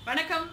வணக்கம்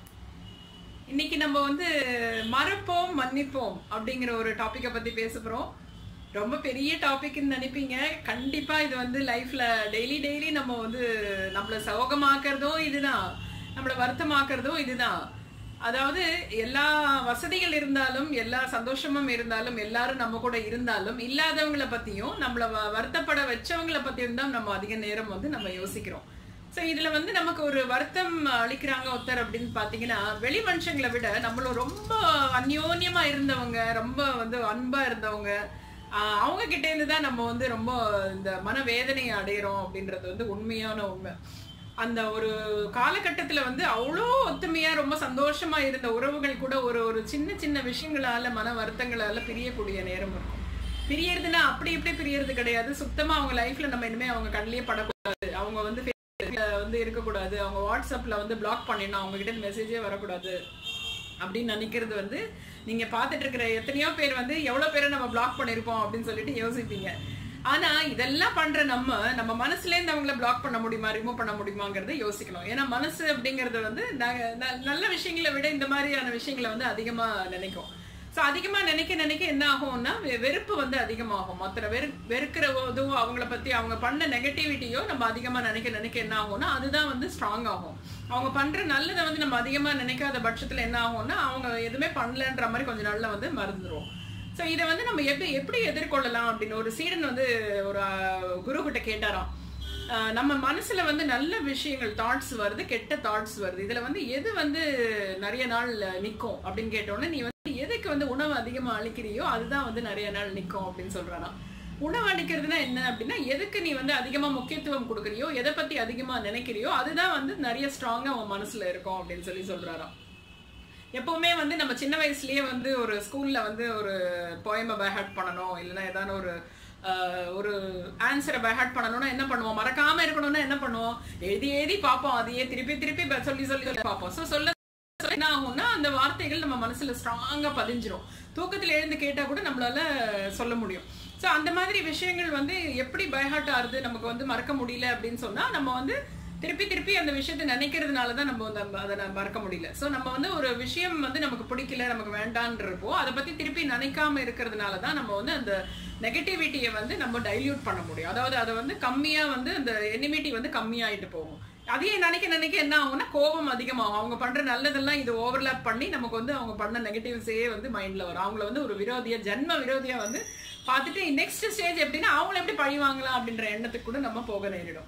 இன்னைக்கு நம்ம வந்து மறப்போம் மன்னிப்போம் அப்படிங்கிற ஒரு டாபிக்கை பத்தி பேச போறோம் ரொம்ப பெரிய டாபிக்னு நினைப்பீங்க கண்டிப்பா இது வந்து லைஃப்ல டெய்லி டெய்லி நம்ம வந்து நம்மள சோகமாக்குறதும் இதுதான் நம்மள வருத்தமாக்குறதும் இதுதான் அதாவது எல்லா வசதிகள் இருந்தாலும் எல்லா சந்தோஷமும் இருந்தாலும் எல்லாரும் நம்ம கூட இருந்தாலும் இல்லாதவங்கள பத்தியும் நம்மள வ- வருத்தப்பட வச்சவங்கள பத்தியும் தான் நம்ம அதிக நேரம் வந்து நம்ம யோசிக்கிறோம் சோ இதுல வந்து நமக்கு ஒரு வருத்தம் அளிக்கிறாங்க ஒருத்தர் அப்படின்னு பாத்தீங்கன்னா வெளி மனுஷங்களை விட நம்மளும் ரொம்ப அந்யோன்யமா இருந்தவங்க ரொம்ப வந்து அன்பா இருந்தவங்க ஆஹ் அவங்க கிட்ட இருந்து தான் நம்ம வந்து ரொம்ப இந்த மனவேதனையை அடையிறோம் அப்படின்றது வந்து உண்மையான உண்மை அந்த ஒரு காலகட்டத்துல வந்து அவ்வளோ ஒத்துமையா ரொம்ப சந்தோஷமா இருந்த உறவுகள் கூட ஒரு ஒரு சின்ன சின்ன விஷயங்களால மன வருத்தங்களால பிரியக்கூடிய நேரம் இருக்கும் பிரியறதுன்னா அப்படி இப்படி பிரியறது கிடையாது சுத்தமா அவங்க லைஃப்ல நம்ம இனிமே அவங்க கண்ணிலேயே படக்கூடாது அவங்க வந்து Facebookல வந்து இருக்கக்கூடாது அவங்க வாட்ஸ்அப்ல வந்து பிளாக் பண்ணிடணும் அவங்க கிட்ட மெசேஜே வரக்கூடாது அப்படின்னு நினைக்கிறது வந்து நீங்க பார்த்துட்டு இருக்கிற எத்தனையோ பேர் வந்து எவ்வளவு பேரை நம்ம பிளாக் பண்ணிருப்போம் அப்படின்னு சொல்லிட்டு யோசிப்பீங்க ஆனா இதெல்லாம் பண்ற நம்ம நம்ம மனசுல இருந்து அவங்கள பிளாக் பண்ண முடியுமா ரிமூவ் பண்ண முடியுமாங்கிறத யோசிக்கணும் ஏன்னா மனசு அப்படிங்கறது வந்து ந- ந- நல்ல விஷயங்களை விட இந்த மாதிரியான விஷயங்களை வந்து அதிகமா நினைக்கும் சோ அதிகமா நினைக்க நினைக்க என்ன ஆகும்னா வெ- வெறுப்பு வந்து அதிகமாகும் மற்ற வெறு வெறுக்கிற போதும் அவங்கள பத்தி அவங்க பண்ண நெகட்டிவிட்டியோ நம்ம அதிகமா நினைக்க நினைக்க என்ன ஆகும்னா அதுதான் வந்து ஸ்ட்ராங் ஆகும் அவங்க பண்ற நல்லதை வந்து நம்ம அதிகமா நினைக்காத பட்சத்துல என்ன ஆகும்னா அவங்க எதுவுமே பண்ணலன்ற மாதிரி கொஞ்ச நாள்ல வந்து மறந்துடும் சோ இதை வந்து நம்ம எப்படி எப்படி எதிர்கொள்ளலாம் அப்படின்னு ஒரு சீடன் வந்து ஒரு அஹ், குரு கிட்ட கேட்டாராம் அஹ், நம்ம மனசுல வந்து நல்ல விஷயங்கள் தாட்ஸ் வருது கெட்ட தாட்ஸ் வருது இதுல வந்து எது வந்து நிறைய நாள் நிக்கும் அப்படின்னு கேட்டோன்னே நீ வந்து எதுக்கு வந்து உணவு அதிகமா அளிக்கிறியோ அதுதான் வந்து நிறைய நாள் நிக்கும் அப்படின்னு சொல்றாராம் உணவு அளிக்கிறதுனா என்ன அப்படின்னா எதுக்கு நீ வந்து அதிகமா முக்கியத்துவம் கொடுக்குறியோ எதை பத்தி அதிகமா நினைக்கிறியோ அதுதான் வந்து நிறைய ஸ்ட்ராங்கா உன் மனசுல இருக்கும் அப்படின்னு சொல்லி சொல்றாராம் எப்பவுமே வந்து நம்ம சின்ன வயசுலயே வந்து ஒரு ஸ்கூல்ல வந்து ஒரு போயமை பைஹார்ட் பண்ணணும் இல்லைன்னா ஏதாவது ஒரு ஆஹ், ஒரு ஆன்சரை பைஹார்ட் பண்ணணும்னா என்ன பண்ணுவோம் மறக்காம இருக்கணும்னா என்ன பண்ணுவோம் எழுதி எழுதி பார்ப்போம் அதையே திருப்பி திருப்பி ப- சொல்லி சொல்லி சொல்லி பார்ப்போம் ஸோ சொல்ல சொல்ல என்ன ஆகும்னா அந்த வார்த்தைகள் நம்ம மனசுல ஸ்ட்ராங்கா பதிஞ்சிரும் தூக்கத்துல எழுந்து கேட்டா கூட நம்மளால சொல்ல முடியும் சோ அந்த மாதிரி விஷயங்கள் வந்து எப்படி பைஹார்ட் ஆகுது நமக்கு வந்து மறக்க முடியல அப்படின்னு சொன்னா நம்ம வந்து திருப்பி திருப்பி அந்த விஷயத்தை நினைக்கிறதுனால தான் நம்ம வந்து அந்த- அதை நம்ம மறக்க முடியல சோ நம்ம வந்து ஒரு விஷயம் வந்து நமக்கு பிடிக்கல நமக்கு வேண்டான்றப்போ அதை பத்தி திருப்பி நினைக்காம இருக்கிறதுனால தான் நம்ம வந்து அந்த நெகட்டிவிட்டியை வந்து நம்ம டைல்யூட் பண்ண முடியும் அதாவது அதை வந்து கம்மியா வந்து அந்த எனிமிட்டி வந்து கம்மியாயிட்டு போகும் அதையே நினைக்க நினைக்க என்ன ஆகும்னா கோபம் அதிகமாகும் அவங்க பண்ற நல்லதெல்லாம் இது ஓவர்லாப் பண்ணி நமக்கு வந்து அவங்க பண்ண நெகட்டிவ்ஸே வந்து மைண்ட்ல வரும் அவங்கள வந்து ஒரு விரோதியா ஜென்ம விரோதியா வந்து பார்த்துட்டு நெக்ஸ்ட் ஸ்டேஜ் எப்படின்னா அவங்கள எப்படி பழி வாங்கலாம் அப்படின்ற எண்ணத்துக்கு கூட நம்ம போக நேரிடும்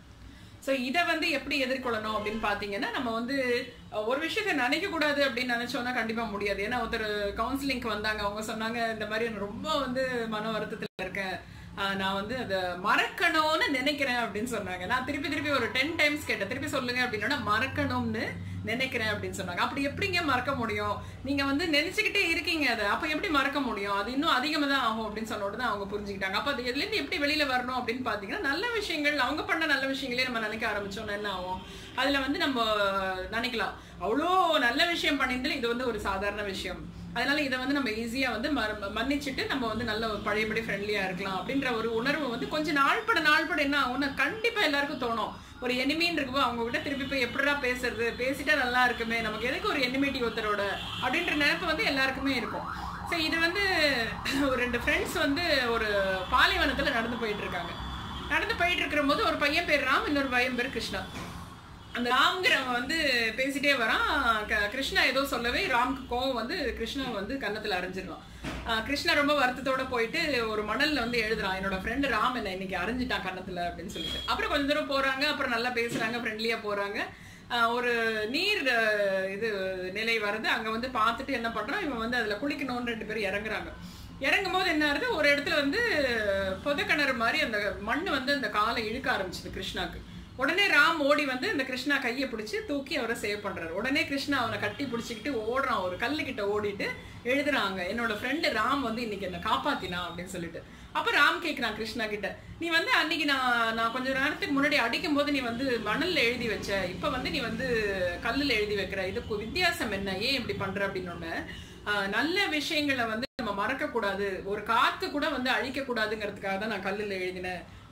சோ இத வந்து எப்படி எதிர்கொள்ளணும் அப்படின்னு பாத்தீங்கன்னா நம்ம வந்து அஹ், ஒரு விஷயத்த நினைக்க கூடாது அப்படின்னு நினைச்சோம்னா கண்டிப்பா முடியாது ஏன்னா ஒருத்தர் கவுன்சிலிங்க்கு வந்தாங்க அவங்க சொன்னாங்க இந்த மாதிரி நான் ரொம்ப வந்து மன வருத்தத்துல இருக்கேன் ஆஹ், நான் வந்து அதை மறக்கணும்னு நினைக்கிறேன் அப்படின்னு சொன்னாங்க நான் திருப்பி திருப்பி ஒரு டென் டைம்ஸ் கேட்டேன் திருப்பி சொல்லுங்க அப்படின்னா மறக்கணும்னு நினைக்கிறேன் அப்படின்னு சொன்னாங்க அப்படி எப்படிங்க மறக்க முடியும் நீங்க வந்து நினைச்சுக்கிட்டே இருக்கீங்க அதை அப்ப எப்படி மறக்க முடியும் அது இன்னும் அதிகமா தான் ஆகும் அப்படின்னு சொன்ன உடனே அவங்க புரிஞ்சுக்கிட்டாங்க அப்ப அது எதுல இருந்து எப்படி வெளியில வரணும் அப்படின்னு பாத்தீங்கன்னா நல்ல விஷயங்கள் அவங்க பண்ண நல்ல விஷயங்களே நம்ம நினைக்க ஆரம்பிச்சோம்னா என்ன ஆகும் அதுல வந்து நம்ம நினைக்கலாம் அவ்வளோ நல்ல விஷயம் பண்ணியிருந்தாலும் இது வந்து ஒரு சாதாரண விஷயம் அதனால இதை வந்து நம்ம ஈஸியா வந்து மற- மன்னிச்சிட்டு நம்ம வந்து நல்ல ஒரு பழையபடி ஃப்ரெண்ட்லியா இருக்கலாம் அப்படின்ற ஒரு உணர்வு வந்து கொஞ்சம் நாள் பட நாள் பட என்ன ஆகும்னா கண்டிப்பா எல்லாருக்கும் தோணும் ஒரு எனிமின்னு இருக்குப்போ அவங்க கிட்ட திருப்பி போய் எப்படிடா பேசுறது பேசிட்டா நல்லா இருக்குமே நமக்கு எதுக்கு ஒரு எனிமிட்டி ஒருத்தரோட அப்படின்ற நினைப்பு வந்து எல்லாருக்குமே இருக்கும் சோ இது வந்து ஒரு ரெண்டு ஃப்ரெண்ட்ஸ் வந்து ஒரு பாலைவனத்துல நடந்து போயிட்டு இருக்காங்க நடந்து போயிட்டு இருக்கிற போது ஒரு பையன் பேர் ராம் இன்னொரு பையன் பேர் கிருஷ்ணா அந்த ராம்ங்கிறவன் வந்து பேசிட்டே வரான் க- கிருஷ்ணா ஏதோ சொல்லவே ராம்க்கு கோவம் வந்து கிருஷ்ணா வந்து கன்னத்துல அரைஞ்சிடலாம் ஆஹ் கிருஷ்ணா ரொம்ப வருத்தத்தோட போயிட்டு ஒரு மணல்ல வந்து எழுதுறான் என்னோட ஃப்ரெண்டு ராம் என்ன இன்னைக்கு அரைஞ்சிட்டான் கன்னத்துல அப்படின்னு சொல்லிட்டு அப்புறம் கொஞ்ச தூரம் போறாங்க அப்புறம் நல்லா பேசுறாங்க ஃப்ரெண்ட்லியா போறாங்க ஆஹ் ஒரு நீர் ஆஹ் இது நிலை வருது அங்க வந்து பார்த்துட்டு என்ன பண்றான் இவன் வந்து அதுல குளிக்கணும்னு ரெண்டு பேரும் இறங்குறாங்க இறங்கும் போது என்ன ஆகுது ஒரு இடத்துல வந்து புதக்கிணறு மாதிரி அந்த மண்ணு வந்து அந்த காலை இழுக்க ஆரம்பிச்சது கிருஷ்ணாக்கு உடனே ராம் ஓடி வந்து இந்த கிருஷ்ணா கையை பிடிச்சி தூக்கி அவரை சேவ் பண்றாரு உடனே கிருஷ்ணா அவனை கட்டி பிடிச்சிக்கிட்டு ஓடுறான் ஒரு கல்லு கிட்ட ஓடிட்டு எழுதுறாங்க என்னோட ஃப்ரெண்டு ராம் வந்து இன்னைக்கு என்ன காப்பாத்தினா அப்படின்னு சொல்லிட்டு அப்ப ராம் கேக்குறான் கிருஷ்ணா கிட்ட நீ வந்து அன்னைக்கு நான் நான் கொஞ்ச நேரத்துக்கு முன்னாடி அடிக்கும் போது நீ வந்து மணல்ல எழுதி வச்ச இப்ப வந்து நீ வந்து கல்லுல எழுதி வைக்கிற இதுக்கு வித்தியாசம் என்ன ஏன் இப்படி பண்ற அப்படின்னு ஆஹ் நல்ல விஷயங்களை வந்து நம்ம மறக்க கூடாது ஒரு காத்து கூட வந்து அழிக்க கூடாதுங்கிறதுக்காக தான் நான் கல்லுல எழுதினேன்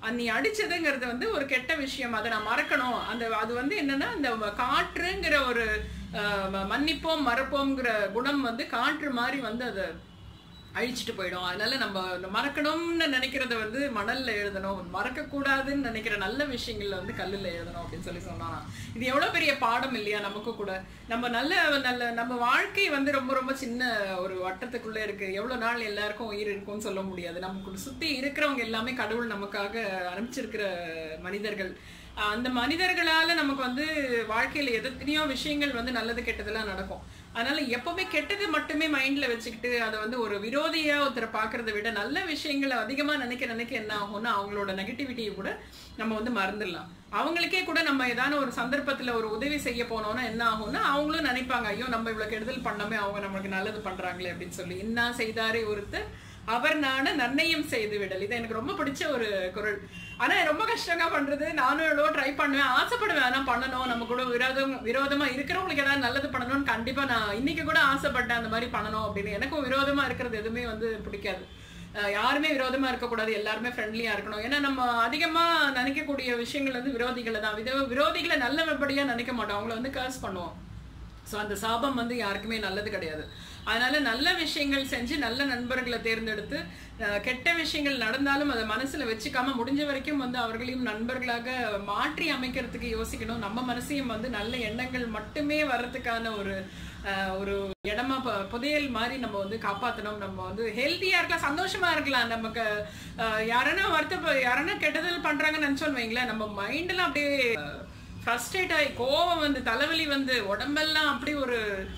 அது நீ அடிச்சதுங்கிறது வந்து ஒரு கெட்ட விஷயம் அதை நான் மறக்கணும் அந்த அது வந்து என்னன்னா இந்த காற்றுங்கிற ஒரு அஹ், ம- மன்னிப்போம் மறப்போம்ங்கிற குணம் வந்து காற்று மாதிரி வந்து அதை அழிச்சிட்டு போயிடும் அதனால நம்ம இந்த மறக்கணும்னு நினைக்கிறத வந்து மணல்ல எழுதணும் மறக்க கூடாதுன்னு நினைக்கிற நல்ல விஷயங்கள்ல வந்து கல்லுல எழுதணும் அப்படின்னு சொல்லி சொன்னானா இது எவ்வளவு பெரிய பாடம் இல்லையா நமக்கு கூட நம்ம நல்ல நல்ல நம்ம வாழ்க்கை வந்து ரொம்ப ரொம்ப சின்ன ஒரு வட்டத்துக்குள்ள இருக்கு எவ்வளவு நாள் எல்லாருக்கும் உயிர் இருக்கும்னு சொல்ல முடியாது நமக்கு சுத்தி இருக்கிறவங்க எல்லாமே கடவுள் நமக்காக அனுப்பிச்சிருக்கிற மனிதர்கள் ஆஹ் அந்த மனிதர்களால நமக்கு வந்து வாழ்க்கையில எத்தனையோ விஷயங்கள் வந்து நல்லது கெட்டதெல்லாம் நடக்கும் அதனால எப்பவுமே கெட்டது மட்டுமே மைண்ட்ல வச்சுக்கிட்டு அதை வந்து ஒரு விரோதியா ஒருத்தரை பாக்குறத விட நல்ல விஷயங்களை அதிகமா நினைக்க நினைக்க என்ன ஆகும்னா அவங்களோட நெகட்டிவிட்டியை கூட நம்ம வந்து மறந்துடலாம் அவங்களுக்கே கூட நம்ம ஏதான ஒரு சந்தர்ப்பத்துல ஒரு உதவி செய்ய போனோம்னா என்ன ஆகும்னா அவங்களும் நினைப்பாங்க ஐயோ நம்ம இவ்வளவு கெடுதல் பண்ணாமே அவங்க நம்மளுக்கு நல்லது பண்றாங்களே அப்படின்னு சொல்லி என்ன செய்தாரே ஒருத்தர் அவர் நான நன்னயம் செய்து விடல் இது எனக்கு ரொம்ப பிடிச்ச ஒரு குரல் ஆனா ரொம்ப கஷ்டங்க பண்றது நானும் எவ்வளோ ட்ரை பண்ணுவேன் ஆசைப்படுவேன் ஆனா பண்ணணும் நம்ம கூட விரோதம் விரோதமா இருக்கிறவங்களுக்கு ஏதாவது நல்லது பண்ணணும்னு கண்டிப்பா நான் இன்னைக்கு கூட ஆசைப்பட்டேன் அந்த மாதிரி பண்ணணும் அப்படின்னு எனக்கும் விரோதமா இருக்கிறது எதுவுமே வந்து பிடிக்காது அஹ் யாருமே விரோதமா இருக்கக்கூடாது எல்லாருமே ஃப்ரெண்ட்லியா இருக்கணும் ஏன்னா நம்ம அதிகமா நினைக்கக்கூடிய விஷயங்கள் வந்து விரோதிகளை தான் வித- விரோதிகளை நல்லபடியா நினைக்க மாட்டோம் அவங்கள வந்து கர்ஸ் பண்ணுவோம் ஸோ அந்த சாபம் வந்து யாருக்குமே நல்லது கிடையாது அதனால நல்ல விஷயங்கள் செஞ்சு நல்ல நண்பர்களை தேர்ந்தெடுத்து அஹ், கெட்ட விஷயங்கள் நடந்தாலும் அதை மனசுல வச்சுக்காம முடிஞ்ச வரைக்கும் வந்து அவர்களையும் நண்பர்களாக மாற்றி அமைக்கிறதுக்கு யோசிக்கணும் நம்ம மனசையும் வந்து நல்ல எண்ணங்கள் மட்டுமே வர்றதுக்கான ஒரு அஹ், ஒரு இடமா ப- புதையல் மாதிரி நம்ம வந்து காப்பாத்தணும் நம்ம வந்து ஹெல்த்தியா இருக்கலாம் சந்தோஷமா இருக்கலாம் நமக்கு அஹ், யாரனா வருத்த யாரனா கெட்டதல் பண்றாங்கன்னு நினைச்சோன்னு வைங்களேன் நம்ம மைண்ட்லாம் அப்படியே ஃப்ரஸ்ட்ரேட் ஆகி கோவம் வந்து தலைவலி வந்து உடம்பெல்லாம் அப்படி ஒரு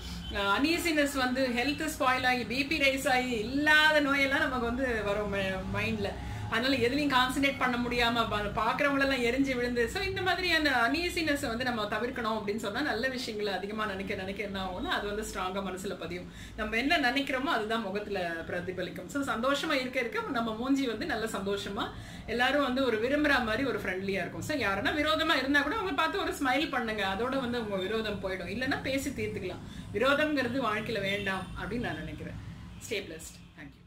அனீசினஸ் வந்து ஹெல்த் ஸ்பாயில் ஆகி பிபி ரைஸ் ஆகி இல்லாத நோயெல்லாம் நமக்கு வந்து வரும் மைண்ட்ல அதனால எதுலையும் கான்சென்ட்ரேட் பண்ண முடியாம பா- பாக்குறவங்களெல்லாம் எரிஞ்சு விழுந்து ஸோ இந்த மாதிரியான அனீசினஸ் வந்து நம்ம தவிர்க்கணும் அப்படின்னு சொன்னா நல்ல விஷயங்களை அதிகமா நினைக்க நினைக்க என்ன ஆகும்னா அது வந்து ஸ்ட்ராங்கா மனசுல பதியும் நம்ம என்ன நினைக்கிறோமோ அதுதான் முகத்துல பிரதிபலிக்கும் ஸோ சந்தோஷமா இருக்க இருக்க நம்ம மூஞ்சி வந்து நல்ல சந்தோஷமா எல்லாரும் வந்து ஒரு விரும்புற மாதிரி ஒரு ஃப்ரெண்ட்லியா இருக்கும் ஸோ யாருன்னா விரோதமா இருந்தா கூட அவங்க பார்த்து ஒரு ஸ்மைல் பண்ணுங்க அதோட வந்து உங்க விரோதம் போயிடும் இல்லைன்னா பேசி தீர்த்துக்கலாம் விரோதம்ங்கிறது வாழ்க்கையில வேண்டாம் அப்படின்னு நான் நினைக்கிறேன் ஸ்டே பிளஸ்ட் தேங்க்யூ